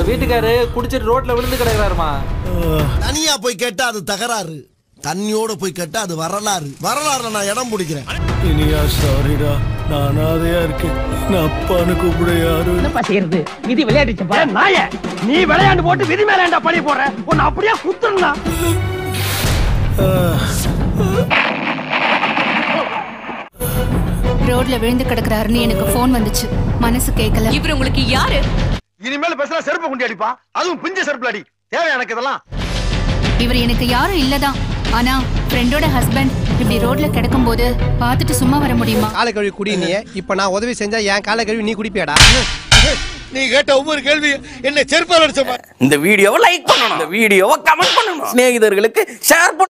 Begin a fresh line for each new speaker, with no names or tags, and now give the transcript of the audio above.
வீட்டுக்காரு குடிச்சிட்டு ரோட்ல விழுந்து கிடக்குறாருமா
தனியா போய் கேட்டா அது தகராறு தண்ணியோட போய் கேட்டா அது வரலாறு வரலாறுல நான் இடம் பிடிக்கிறேன்
இனியா சாரிடா நான் அனாதையா இருக்கேன் நான் அப்பான்னு கூப்பிட யாரும்
என்னப்பா செய்யறது விதி விளையாடிச்சப்பா நாய நீ விளையாண்டு போட்டு விதி மேல ஏன்டா பழி போடுற உன்னை அப்படியே குத்துறா
ரோட்ல விழுந்து கிடக்குறாருன்னு எனக்கு ஃபோன் வந்துச்சு மனசு கேட்கல
இவர் உங்களுக்கு யாரு
இனிமேல் பேசுனா செருப்பு குண்டி அடிப்பா அதுவும் பிஞ்ச செருப்புல அடி தேவை எனக்கு இதெல்லாம்
இவர் எனக்கு யாரும் இல்லதான் ஆனா ஃப்ரெண்டோட ஹஸ்பண்ட் இப்படி ரோட்ல கிடக்கும்போது பார்த்துட்டு சும்மா வர முடியுமா
காலை கழுவி குடி நீ இப்ப நான் உதவி செஞ்சா என் காலை கழுவி நீ குடிப்பியாடா
நீ கேட்ட ஒவ்வொரு கேள்வி என்ன செருப்பால் அடிச்ச
இந்த வீடியோவை லைக் பண்ணணும் இந்த வீடியோவை கமெண்ட் பண்ணணும் சிநேகிதர்களுக்கு ஷேர்